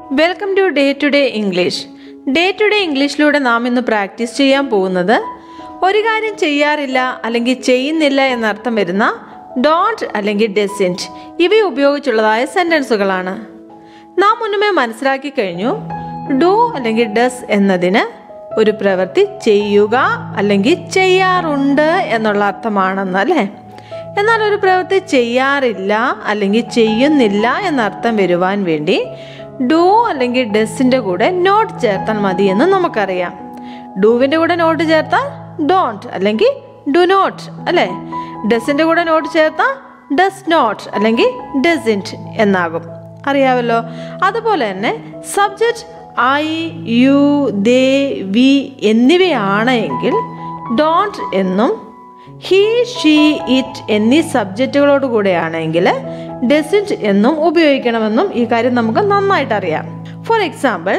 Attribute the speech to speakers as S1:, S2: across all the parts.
S1: welcome to day to day English day to day ഇംഗ്ലീഷിലൂടെ നാം ഇന്ന് പ്രാക്ടീസ് ചെയ്യാൻ പോകുന്നത് ഒരു കാര്യം ചെയ്യാറില്ല അല്ലെങ്കിൽ ചെയ്യുന്നില്ല എന്നർത്ഥം വരുന്ന ഡോണ്ട് അല്ലെങ്കിൽ ഡെസിൻറ്റ് ഇവ ഉപയോഗിച്ചുള്ളതായ സെൻറ്റൻസുകളാണ് നാം മുന്നമേ മനസ്സിലാക്കി കഴിഞ്ഞു ഡു അല്ലെങ്കിൽ ഡസ് എന്നതിന് ഒരു പ്രവൃത്തി ചെയ്യുക അല്ലെങ്കിൽ ചെയ്യാറുണ്ട് എന്നുള്ള അർത്ഥമാണെന്ന് അല്ലേ എന്നാൽ ഒരു പ്രവൃത്തി ചെയ്യാറില്ല അല്ലെങ്കിൽ ചെയ്യുന്നില്ല എന്നർത്ഥം വരുവാൻ വേണ്ടി ഡു അല്ലെങ്കിൽ ഡെസിൻ്റെ കൂടെ നോട്ട് ചേർത്താൽ മതി എന്ന് നമുക്കറിയാം ഡൂവിൻ്റെ കൂടെ നോട്ട് ചേർത്താൽ ഡോണ്ട് അല്ലെങ്കിൽ ഡു നോട്ട് അല്ലേ ഡസിൻ്റെ കൂടെ നോട്ട് ചേർത്താൽ ഡസ് നോട്ട് അല്ലെങ്കിൽ ഡസിൻറ്റ് എന്നാകും അറിയാമല്ലോ അതുപോലെ തന്നെ subject I you they we എന്നിവയാണ് എങ്കിൽ ഡോണ്ട് എന്നും ഹീ ഷീ ഇറ്റ് എന്നീ സബ്ജക്റ്റുകളോട് കൂടെയാണെങ്കിൽ ഡെസിൻറ്റ് എന്നും ഉപയോഗിക്കണമെന്നും ഈ കാര്യം നമുക്ക് നന്നായിട്ട് അറിയാം for example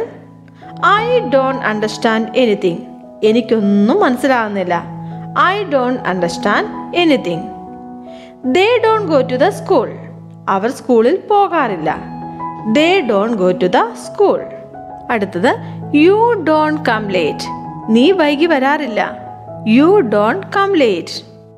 S1: I don't understand anything എനിക്കൊന്നും മനസ്സിലാകുന്നില്ല I don't understand anything they don't go to the school അവർ സ്കൂളിൽ പോകാറില്ല they don't go to the school അടുത്തത് യു ഡോണ്ട് കം ലേറ്റ് നീ വൈകി വരാറില്ല you don't come late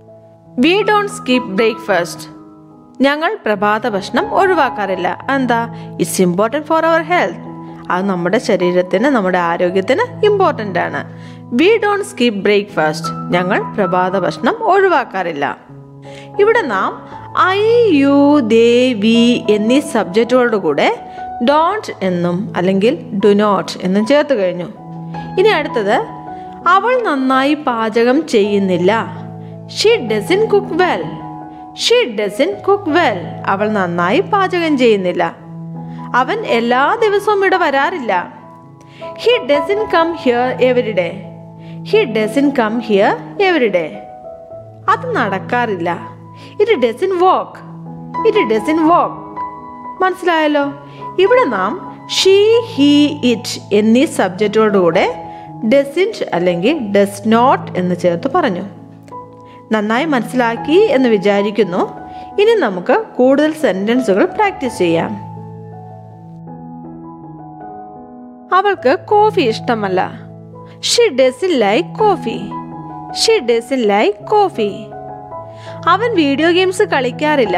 S1: we don't skip breakfast ഞങ്ങൾ പ്രഭാത ഭക്ഷണം ഒഴിവാക്കാറില്ല എന്താ it's important for our health അത് നമ്മുടെ ശരീരത്തിന് നമ്മുടെ ആരോഗ്യത്തിന് ഇമ്പോർട്ടൻ്റ് ആണ് വി ഡോണ്ട് സ്കിപ്പ് ബ്രേക്ക്ഫാസ്റ്റ് ഞങ്ങൾ പ്രഭാത ഭക്ഷണം ഒഴിവാക്കാറില്ല ഇവിടെ നാം ഐ യു ദേ വി എന്നീ സബ്ജക്റ്റുകളുടെ കൂടെ ഡോണ്ട് എന്നും അല്ലെങ്കിൽ ഡു നോട്ട് എന്നും ചേർത്ത് കഴിഞ്ഞു ഇനി അടുത്തത് അവൾ നന്നായി പാചകം ചെയ്യുന്നില്ല she doesn't cook well she doesn't cook well അവൾ നന്നായി പാചകം ചെയ്യുന്നില്ല അവൻ എല്ലാ ദിവസവും ഇവിടെ വരാറില്ല he doesn't come here every day he doesn't come here every day അത് നടക്കാറില്ല it doesn't walk it doesn't walk മനസ്സിലായല്ലോ ഇവിടെ നാം ഷീ ഹി ഇറ്റ് എന്നീ സബ്ജക്റ്റോടുകൂടെ ഡസിൻറ്റ് അല്ലെങ്കിൽ ഡസ് നോട്ട് എന്ന് ചേർത്ത് പറഞ്ഞു നന്നായി മനസ്സിലാക്കി എന്ന് വിചാരിക്കുന്നു ഇനി നമുക്ക് കൂടുതൽ സെൻറ്റൻസുകൾ പ്രാക്ടീസ് ചെയ്യാം അവൾക്ക് കോഫി ഇഷ്ടമല്ല she doesn't like coffee she doesn't like coffee അവൻ വീഡിയോ ഗെയിംസ് കളിക്കാറില്ല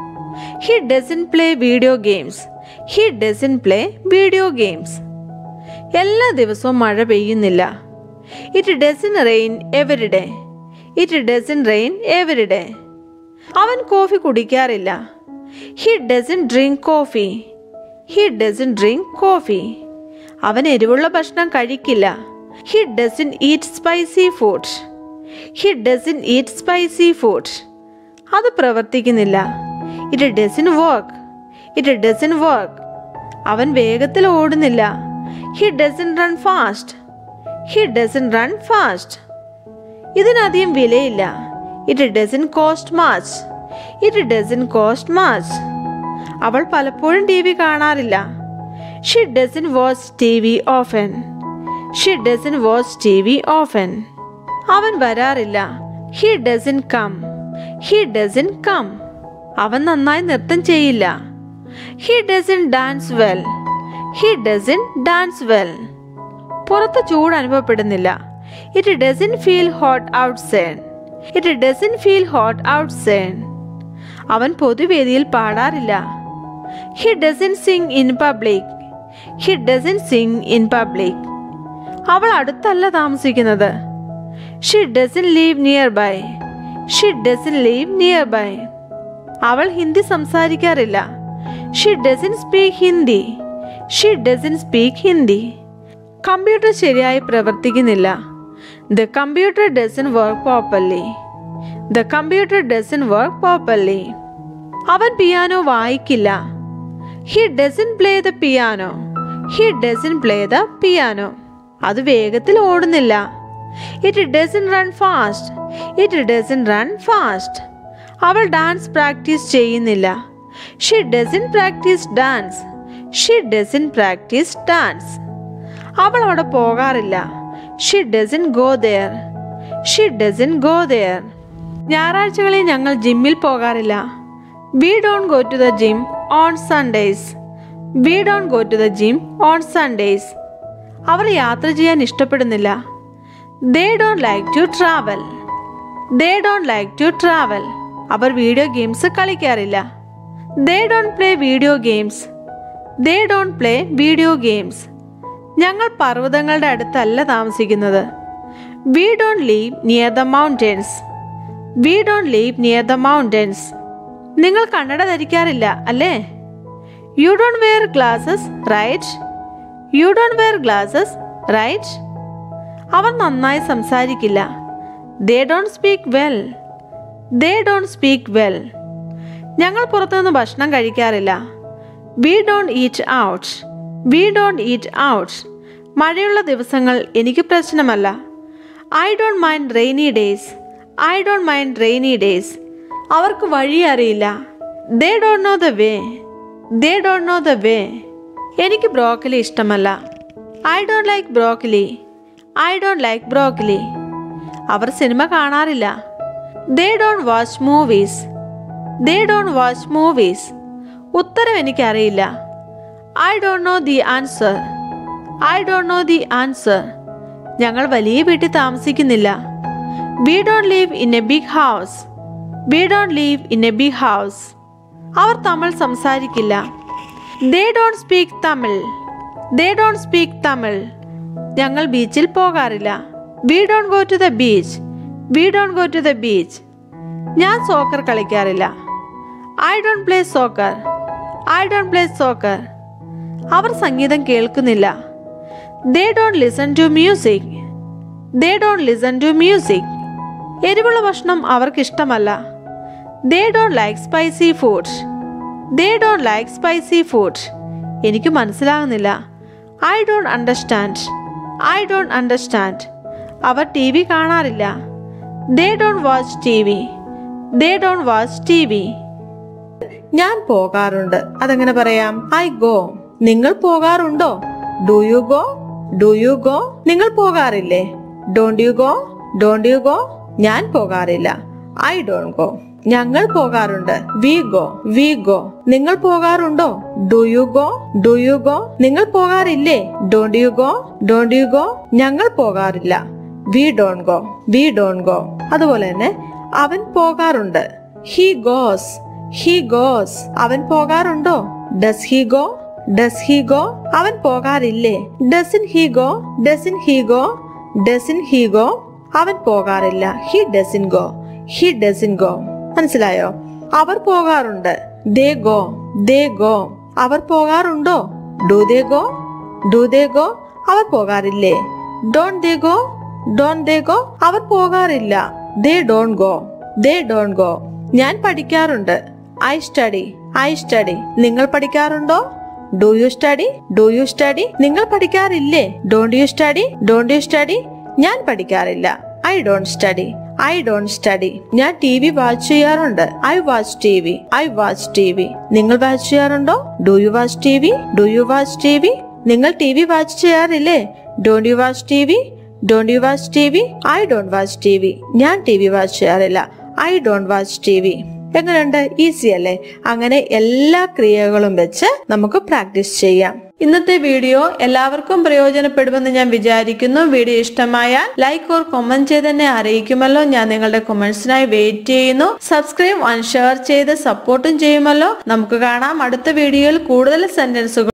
S1: he doesn't play video games he doesn't play video games എല്ലാ ദിവസവും മഴ പെയ്യുന്നില്ല it doesn't rain every day it doesn't rain every day അവൻ coffee കുടിക്കാറില്ല he doesn't drink coffee he doesn't drink coffee അവൻ എരിവുള്ള ഭക്ഷണം കഴിക്കില്ല he doesn't eat spicy food he doesn't eat spicy food അത് പ്രവർത്തിക്കുന്നില്ല it doesn't work it doesn't work അവൻ വേഗത്തിൽ ഓടുന്നില്ല he doesn't run fast he doesn't run fast ഇതിനധികം വിലയില്ല it doesn't cost much it doesn't cost much അവൾ പലപ്പോഴും T V കാണാറില്ല she doesn't watch T V often she doesn't watch T V often അവൻ വരാറില്ല he doesn't come he doesn't come അവൻ നന്നായി നൃത്തം ചെയ്യില്ല he doesn't dance well he doesn't dance well പുറത്ത് ചൂട് അനുഭവപ്പെടുന്നില്ല it doesn't feel hot out side it doesn't feel hot outside അവൻ പൊതുവേദിയിൽ പാടാറില്ല he doesn't sing in public he doesn't sing in public അവൾ അടുത്തല്ല താമസിക്കുന്നത് she doesn't live nearby she doesn't live nearby അവൾ ഹിന്ദി സംസാരിക്കാറില്ല she doesn't speak Hindi she doesn't speak Hindi computer ശരിയായി പ്രവർത്തിക്കുന്നില്ല the computer doesn't work properly the computer doesn't work properly അവൻ piano വായിക്കില്ല he doesn't play the piano he doesn't play the piano അത് വേഗത്തിൽ ഓടുന്നില്ല it doesn't run fast it doesn't run fast അവൾ dance practice ചെയ്യുന്നില്ല she doesn't practice dance she doesn't practice dance അവൾ അവിടെ പോകാറില്ല she doesn't go there she doesn't go there ഞായറാഴ്ചകളിൽ ഞങ്ങൾ ജിമ്മിൽ പോകാറില്ല we don't go to the gym on Sundays we don't go to the gym on Sundays അവർ യാത്ര ചെയ്യാൻ ഇഷ്ടപ്പെടുന്നില്ല they don't like to travel they don't like to travel അവർ video games കളിക്കാറില്ല they don't play video games they don't play video games ഞങ്ങൾ പർവ്വതങ്ങളുടെ അടുത്തല്ല താമസിക്കുന്നത് we don't live near the mountains we don't live near the mountains നിങ്ങൾ കണ്ണട ധരിക്കാറില്ല അല്ലേ you don't wear glasses right you don't wear glasses right അവർ നന്നായി സംസാരിക്കില്ല they don't speak well they don't speak well ഞങ്ങൾ പുറത്തുനിന്ന് ഭക്ഷണം കഴിക്കാറില്ല we don't eat out we don't eat out മഴയുള്ള ദിവസങ്ങൾ എനിക്ക് പ്രശ്നമല്ല I don't mind rainy days I don't mind rainy days അവർക്ക് വഴി അറിയില്ല they don't know the way they don't know the way എനിക്ക് ബ്രോക്കലി ഇഷ്ടമല്ല I don't like broccoli I don't like broccoli അവർ സിനിമ കാണാറില്ല they don't watch movies they don't watch movies ഉത്തരം എനിക്കറിയില്ല I don't know the answer I don't know the answer ഞങ്ങൾ വലിയ വീട്ടിൽ താമസിക്കുന്നില്ല we don't live in a big house we don't live in a big house അവർ തമിഴ് സംസാരിക്കില്ല they don't speak Tamil they don't speak Tamil ഞങ്ങൾ ബീച്ചിൽ പോകാറില്ല we don't go to the beach we don't go to the beach ഞാൻ soccer കളിക്കാറില്ല I don't play soccer I don't play soccer അവർ സംഗീതം കേൾക്കുന്നില്ല they don't listen to music they don't listen to music എരിവുള്ള ഭക്ഷണം അവർക്കിഷ്ടമല്ല they don't like spicy food they don't like spicy food എനിക്ക് മനസ്സിലാകുന്നില്ല I don't understand I don't understand അവർ T V കാണാറില്ല they don't watch T V they don't watch T V ഞാൻ പോകാറുണ്ട് അതെങ്ങനെ പറയാം ഐ ഗോ നിങ്ങൾ പോകാറുണ്ടോ do you go do you go നിങ്ങൾ പോകാറില്ലേ don't you go don't you go ഞാൻ പോകാറില്ല ഐ ഡോണ്ട് ഗോ ഞങ്ങൾ പോകാറുണ്ട് വി ഗോ വി ഗോ നിങ്ങൾ പോകാറുണ്ടോ do you go do you go നിങ്ങൾ പോകാറില്ലേ don't you go don't you go ഞങ്ങൾ പോകാറില്ല we don't go we don't go അതുപോലെ തന്നെ അവൻ പോകാറുണ്ട് ഹി ഗോസ് ഹി ഗോസ് അവൻ പോകാറുണ്ടോ does he go does he go അവൻ പോകാറില്ലേ doesn't he go doesn't he go doesn't he go അവൻ പോകാറില്ല he doesn't go he doesn't go മനസ്സിലായോ അവർ പോകാറുണ്ട് ദേ ഗോ ദേ ഗോ അവർ പോകാറുണ്ടോ do they go do they go അവർ പോകാറില്ലേ don't they go don't they go അവർ പോകാറില്ല they don't go they don't go ഞാൻ പഠിക്കാറുണ്ട് ഐ സ്റ്റഡി ഐ സ്റ്റഡി നിങ്ങൾ പഠിക്കാറുണ്ടോ do you study do you study നിങ്ങൾ പഠിക്കാറില്ലേ don't you study don't you study ഞാൻ പഠിക്കാറില്ല I don't study I don't study ഞാൻ ടി വി വാച്ച് ചെയ്യാറുണ്ട് I watch T V I watch T V നിങ്ങൾ watch ചെയ്യാറുണ്ടോ do you watch T V do you watch T V നിങ്ങൾ T V watch ചെയ്യാറില്ലേ don't you watch T V don't you watch T V I don't watch T V ഞാൻ T V watch ചെയ്യാറില്ല I don't watch T V എങ്ങനെയുണ്ട് easy അല്ലേ അങ്ങനെ എല്ലാ ക്രിയകളും വെച്ച് നമുക്ക് പ്രാക്ടീസ് ചെയ്യാം ഇന്നത്തെ വീഡിയോ എല്ലാവർക്കും പ്രയോജനപ്പെടുമെന്ന് ഞാൻ വിചാരിക്കുന്നു വീഡിയോ ഇഷ്ടമായാൽ ലൈക്ക് ഓർ കൊമന്റ് ചെയ്ത് തന്നെ അറിയിക്കുമല്ലോ ഞാൻ നിങ്ങളുടെ കൊമന്റ്സിനായി വെയിറ്റ് ചെയ്യുന്നു സബ്സ്ക്രൈബ് ആൻഡ് ഷെയർ ചെയ്ത് സപ്പോർട്ടും ചെയ്യുമല്ലോ നമുക്ക് കാണാം അടുത്ത വീഡിയോയിൽ കൂടുതൽ സെന്റൻസുകൾ